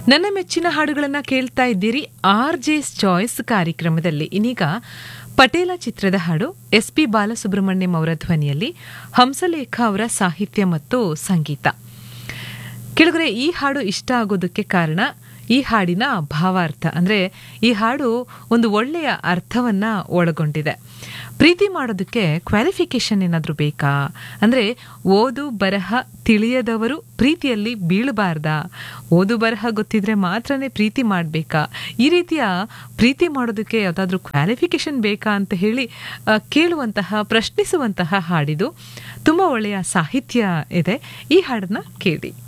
ನನ್ನ ಮೆಚ್ಚಿನ ಹಾಡುಗಳನ್ನು ಕೇಳ್ತಾ ಇದ್ದೀರಿ ಆರ್ ಜೆಸ್ ಚಾಯ್ಸ್ ಕಾರ್ಯಕ್ರಮದಲ್ಲಿ ಇನ್ನೀಗ ಪಟೇಲ ಚಿತ್ರದ ಹಾಡು ಎಸ್ ಪಿ ಬಾಲಸುಬ್ರಹ್ಮಣ್ಯಂ ಅವರ ಧ್ವನಿಯಲ್ಲಿ ಹಂಸಲೇಖ ಅವರ ಸಾಹಿತ್ಯ ಮತ್ತು ಸಂಗೀತ ಕೆಳಗರೆ ಈ ಹಾಡು ಇಷ್ಟ ಆಗೋದಕ್ಕೆ ಕಾರಣ ಈ ಹಾಡಿನ ಭಾವಾರ್ಥ ಅಂದರೆ ಈ ಹಾಡು ಒಂದು ಒಳ್ಳೆಯ ಅರ್ಥವನ್ನ ಒಳಗೊಂಡಿದೆ ಪ್ರೀತಿ ಮಾಡೋದಕ್ಕೆ ಕ್ವಾಲಿಫಿಕೇಶನ್ ಏನಾದರೂ ಬೇಕಾ ಅಂದರೆ ಓದು ಬರಹ ತಿಳಿಯದವರು ಪ್ರೀತಿಯಲ್ಲಿ ಬೀಳಬಾರ್ದಾ ಓದು ಬರಹ ಗೊತ್ತಿದ್ರೆ ಮಾತ್ರನೇ ಪ್ರೀತಿ ಮಾಡಬೇಕಾ ಈ ರೀತಿಯ ಪ್ರೀತಿ ಮಾಡೋದಕ್ಕೆ ಯಾವುದಾದ್ರೂ ಕ್ವಾಲಿಫಿಕೇಶನ್ ಬೇಕಾ ಅಂತ ಹೇಳಿ ಆ, ಕೇಳುವಂತಹ ಪ್ರಶ್ನಿಸುವಂತಹ ಹಾಡಿದು ತುಂಬ ಒಳ್ಳೆಯ ಸಾಹಿತ್ಯ ಇದೆ ಈ ಹಾಡನ್ನ ಕೇಳಿ